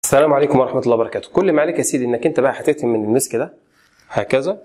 السلام عليكم ورحمة الله وبركاته كل ما عليك يا سيدي انك انت بقى هتتم من المسك ده هكذا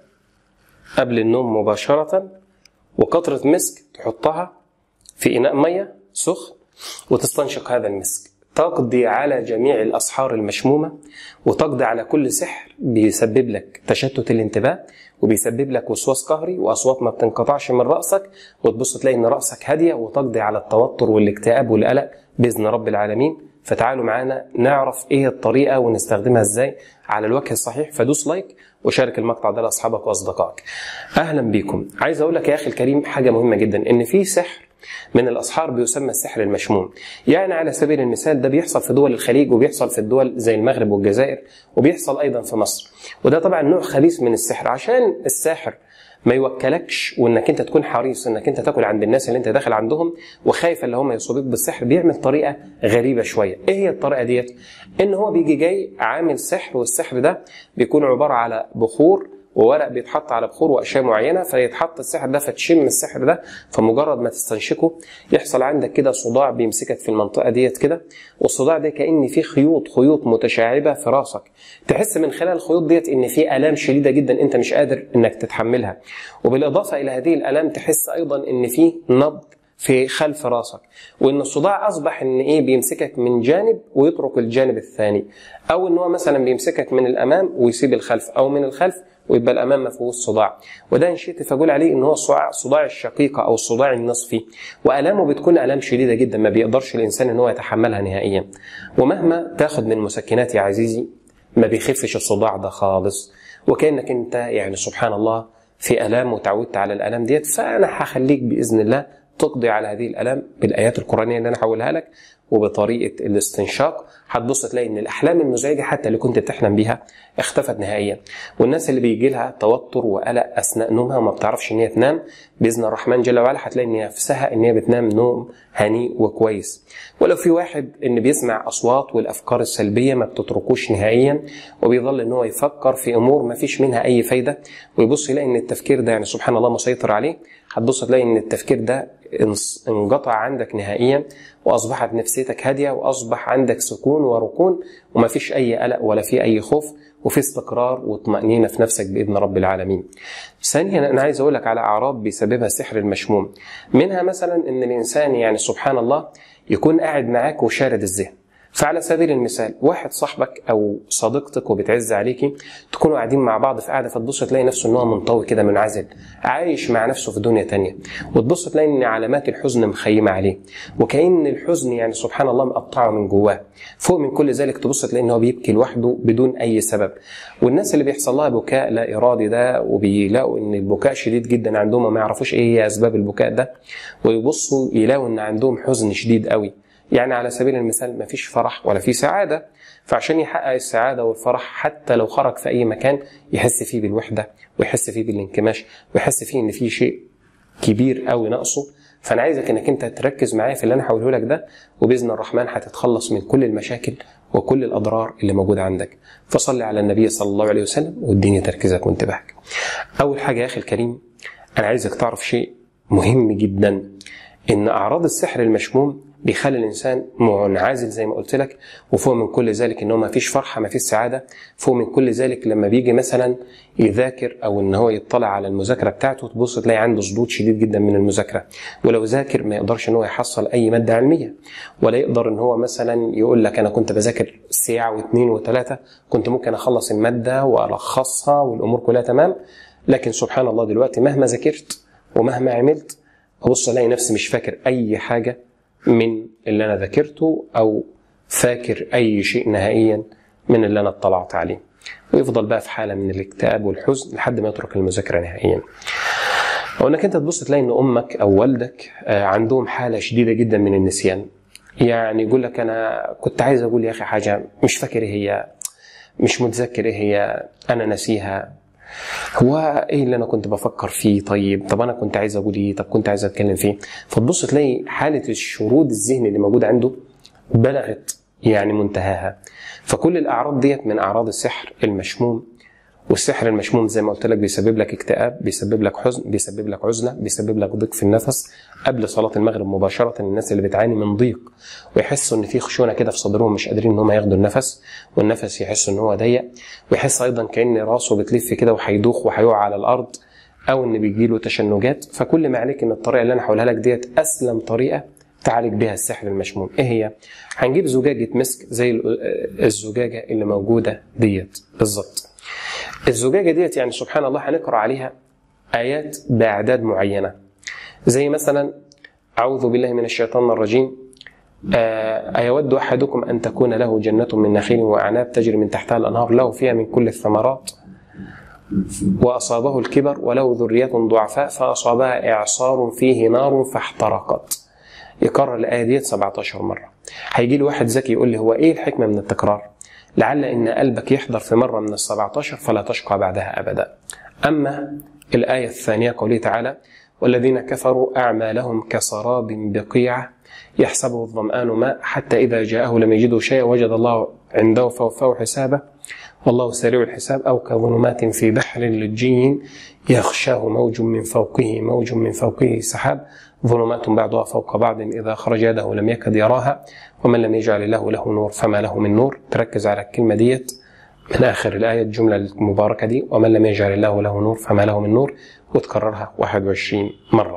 قبل النوم مباشرة وقطرة مسك تحطها في إناء مية سخن وتستنشق هذا المسك تقضي على جميع الأسحار المشمومة وتقضي على كل سحر بيسبب لك تشتت الانتباه وبيسبب لك وسواس قهري وأصوات ما بتنقطعش من رأسك وتبص تلاقي إن رأسك هادية وتقضي على التوتر والاكتئاب والقلق بإذن رب العالمين فتعالوا معانا نعرف ايه الطريقه ونستخدمها ازاي على الوجه الصحيح فدوس لايك وشارك المقطع ده لاصحابك واصدقائك. اهلا بيكم. عايز اقول لك يا اخي الكريم حاجه مهمه جدا ان في سحر من الاسحار بيسمى السحر المشموم. يعني على سبيل المثال ده بيحصل في دول الخليج وبيحصل في الدول زي المغرب والجزائر وبيحصل ايضا في مصر. وده طبعا نوع خبيث من السحر عشان الساحر ما يوكلكش وانك انت تكون حريص انك انت تاكل عند الناس اللي انت داخل عندهم وخايف اللي هم يصيبوك بالسحر بيعمل طريقه غريبه شويه ايه هي الطريقه ديت ان هو بيجي جاي عامل سحر والسحر ده بيكون عباره على بخور وورق بيتحط على بخور واشياء معينه فيتحط السحر ده فتشم السحر ده فمجرد ما تستنشقه يحصل عندك كده صداع بيمسكك في المنطقه ديت كده والصداع ده كان في خيوط خيوط متشعبه في راسك تحس من خلال الخيوط ديت ان في الام شديده جدا انت مش قادر انك تتحملها وبالاضافه الى هذه الالام تحس ايضا ان في نبض في خلف راسك وان الصداع اصبح ان ايه بيمسكك من جانب ويترك الجانب الثاني او ان هو مثلا بيمسكك من الامام ويسيب الخلف او من الخلف ويبقى الامام ما فيهوش صداع وده ان شئت فاقول عليه ان هو صداع صداع الشقيقه او الصداع النصفي والامه بتكون الام شديده جدا ما بيقدرش الانسان ان هو يتحملها نهائيا ومهما تاخد من مسكنات يا عزيزي ما بيخفش الصداع ده خالص وكانك انت يعني سبحان الله في الام وتعودت على الالام ديت فانا هخليك باذن الله تقضي على هذه الالام بالايات القرانيه اللي انا هقولها لك وبطريقه الاستنشاق هتبص تلاقي ان الاحلام المزعجه حتى اللي كنت بتحلم بيها اختفت نهائيا والناس اللي بيجي لها توتر وقلق اثناء نومها وما بتعرفش ان هي تنام باذن الرحمن جل وعلا هتلاقي ان نفسها ان هي بتنام نوم هنيء وكويس ولو في واحد ان بيسمع اصوات والافكار السلبيه ما بتتركوش نهائيا وبيظل ان هو يفكر في امور ما فيش منها اي فايده ويبص يلاقي ان التفكير ده يعني سبحان الله مسيطر عليه هتبص تلاقي ان التفكير ده انقطع عندك نهائيا واصبحت نفسيتك هاديه واصبح عندك سكون وركون وما فيش اي قلق ولا في اي خوف وفي استقرار وطمأنينة في نفسك بإذن رب العالمين. ثانيا أنا عايز أقول لك على أعراض بيسببها السحر المشموم. منها مثلا إن الإنسان يعني سبحان الله يكون قاعد معاك وشارد الذهن. فعلى سبيل المثال واحد صاحبك او صديقتك وبتعز عليكي تكونوا قاعدين مع بعض في قاعده فتبص تلاقي نفسه ان هو منطوي كده منعزل عايش مع نفسه في دنيا تانية وتبص تلاقي ان علامات الحزن مخيمه عليه وكأن الحزن يعني سبحان الله مقطعه من جواه فوق من كل ذلك تبص تلاقي ان هو بيبكي لوحده بدون اي سبب والناس اللي بيحصل لها بكاء لا ارادي ده وبيلاقوا ان البكاء شديد جدا عندهم وما يعرفوش ايه هي اسباب البكاء ده ويبصوا يلاقوا ان عندهم حزن شديد قوي يعني على سبيل المثال ما فيش فرح ولا في سعادة فعشان يحقق السعادة والفرح حتى لو خرج في أي مكان يحس فيه بالوحدة ويحس فيه بالانكماش ويحس فيه إن في شيء كبير قوي ناقصه فأنا عايزك إنك أنت تركز معايا في اللي أنا هقوله لك ده وبإذن الرحمن هتتخلص من كل المشاكل وكل الأضرار اللي موجودة عندك فصل على النبي صلى الله عليه وسلم واديني تركيزك وانتباهك أول حاجة يا أخي الكريم أنا عايزك تعرف شيء مهم جدا إن أعراض السحر المشموم بيخلي الانسان منعزل زي ما قلت لك وفوق من كل ذلك ان هو ما فيش فرحه ما فيش سعاده فوق من كل ذلك لما بيجي مثلا يذاكر او ان هو يطلع على المذاكره بتاعته تبص تلاقي عنده صدود شديد جدا من المذاكره ولو ذاكر ما يقدرش ان هو يحصل اي ماده علميه ولا يقدر ان هو مثلا يقول لك انا كنت بذاكر ساعه واثنين وثلاثه كنت ممكن اخلص الماده والخصها والامور كلها تمام لكن سبحان الله دلوقتي مهما ذاكرت ومهما عملت ابص الاقي نفسي مش فاكر اي حاجه من اللي انا ذاكرته او فاكر اي شيء نهائيا من اللي انا اطلعت عليه ويفضل بقى في حاله من الاكتئاب والحزن لحد ما يترك المذاكره نهائيا او انك انت تبص تلاقي ان امك او والدك عندهم حاله شديده جدا من النسيان يعني يقول لك انا كنت عايز اقول يا اخي حاجه مش فاكر ايه هي مش متذكر ايه هي انا نسيها هو ايه اللي انا كنت بفكر فيه طيب طب انا كنت عايز اقول ايه طب كنت عايز اتكلم فيه فتبص تلاقي حاله الشرود الذهني اللي موجود عنده بلغت يعني منتهاها فكل الاعراض ديت من اعراض السحر المشموم والسحر المشموم زي ما قلت لك بيسبب لك اكتئاب بيسبب لك حزن بيسبب لك عزله بيسبب لك ضيق في النفس قبل صلاه المغرب مباشره الناس اللي بتعاني من ضيق ويحسوا ان في خشونه كده في صدرهم مش قادرين ان هم ياخدوا النفس والنفس يحسوا ان هو ضيق ويحس ايضا كان راسه بتلف كده وهيدوخ وهيقع على الارض او ان بيجي له تشنجات فكل ما عليك ان الطريقه اللي انا هقولها لك ديت اسلم طريقه تعالج بها السحر المشموم ايه هي هنجيب زجاجه مسك زي الزجاجه اللي موجوده ديت بالظبط الزجاجه ديت يعني سبحان الله هنقرا عليها ايات باعداد معينه زي مثلا اعوذ بالله من الشيطان الرجيم أيود أحدكم أن تكون له جنة من نخيل وأعناب تجري من تحتها الأنهار له فيها من كل الثمرات وأصابه الكبر وله ذرية ضعفاء فأصابها إعصار فيه نار فاحترقت يكرر الآية ديت 17 مرة هيجي لي واحد ذكي يقول لي هو إيه الحكمة من التكرار لعل إن قلبك يحضر في مرة من ال 17 فلا تشقى بعدها أبدا أما الآية الثانية قوله تعالى والذين كفروا أعمالهم كسراب بقيعة يحسبه الظمآن ماء حتى إذا جاءه لم يجده شيئا وجد الله عنده فوفاه حسابه والله سريع الحساب أو كظلمات في بحر لجي يغشاه موج من فوقه موج من فوقه سحاب ظلمات بعضها فوق بعض إذا خرج يده لم يكد يراها ومن لم يجعل الله له نور فما له من نور تركز على الكلمة ديت من آخر الآية الجملة المباركة دي ومن لم يجعل الله له نور فما له من نور وتكررها 21 مرة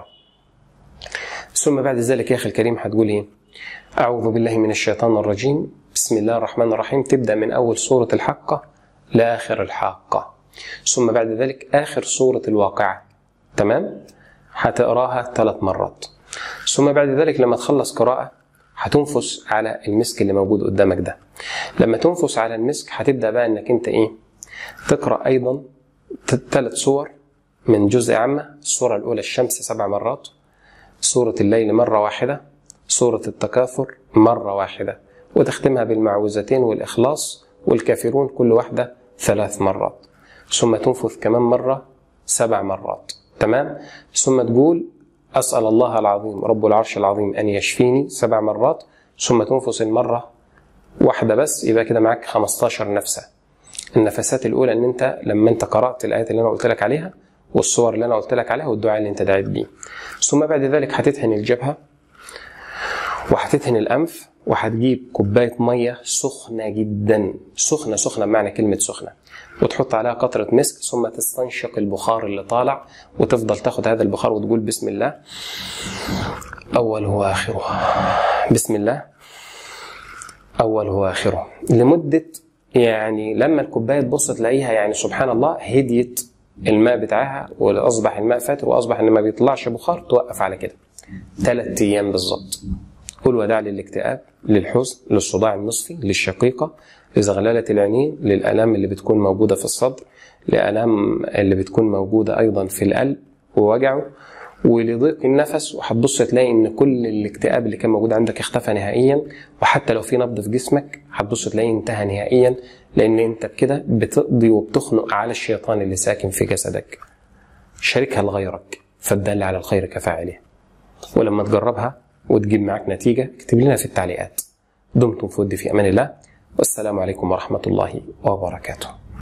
ثم بعد ذلك يا أخي الكريم هتقول إيه أعوذ بالله من الشيطان الرجيم بسم الله الرحمن الرحيم تبدأ من أول سورة الحقة لآخر الحاقة ثم بعد ذلك آخر سورة الواقعة تمام هتقراها ثلاث مرات ثم بعد ذلك لما تخلص قراءة هتنفس على المسك اللي موجود قدامك ده لما تنفس على المسك هتبدأ بقى انك انت ايه تقرأ ايضا ثلاث سور من جزء عامة السورة الأولى الشمس سبع مرات سورة الليل مرة واحدة سورة التكاثر مرة واحدة وتختمها بالمعوذتين والإخلاص والكافرون كل واحدة ثلاث مرات ثم تنفث كمان مرة سبع مرات تمام ثم تقول أسأل الله العظيم رب العرش العظيم أن يشفيني سبع مرات ثم تنفس المرة واحدة بس يبقى كده معاك 15 نفسة النفسات الأولى أن أنت لما أنت قرأت الآيات اللي أنا قلت لك عليها والصور اللي أنا قلت لك عليها والدعاء اللي أنت دعيت بيه ثم بعد ذلك هتدهن الجبهة وهتدهن الأنف وهتجيب كوباية مية سخنة جدا سخنة سخنة بمعنى كلمة سخنة وتحط عليها قطرة مسك ثم تستنشق البخار اللي طالع وتفضل تاخد هذا البخار وتقول بسم الله أوله وآخره بسم الله أوله وآخره لمدة يعني لما الكوباية تبص تلاقيها يعني سبحان الله هديت الماء بتاعها وأصبح الماء فاتر وأصبح إن ما بيطلعش بخار توقف على كده ثلاث أيام بالظبط قل وداع للاكتئاب للحزن للصداع النصفي للشقيقة لزغللة العينين للآلام اللي بتكون موجودة في الصدر لآلام اللي بتكون موجودة أيضا في القلب ووجعه ولضيق النفس وهتبص تلاقي ان كل الاكتئاب اللي كان موجود عندك اختفى نهائيا وحتى لو في نبض في جسمك هتبص تلاقيه انتهى نهائيا لان انت بكده بتقضي وبتخنق على الشيطان اللي ساكن في جسدك شاركها لغيرك فالدال على الخير كفاعله ولما تجربها وتجيب معاك نتيجه اكتب لنا في التعليقات دمتم في ود في امان الله والسلام عليكم ورحمه الله وبركاته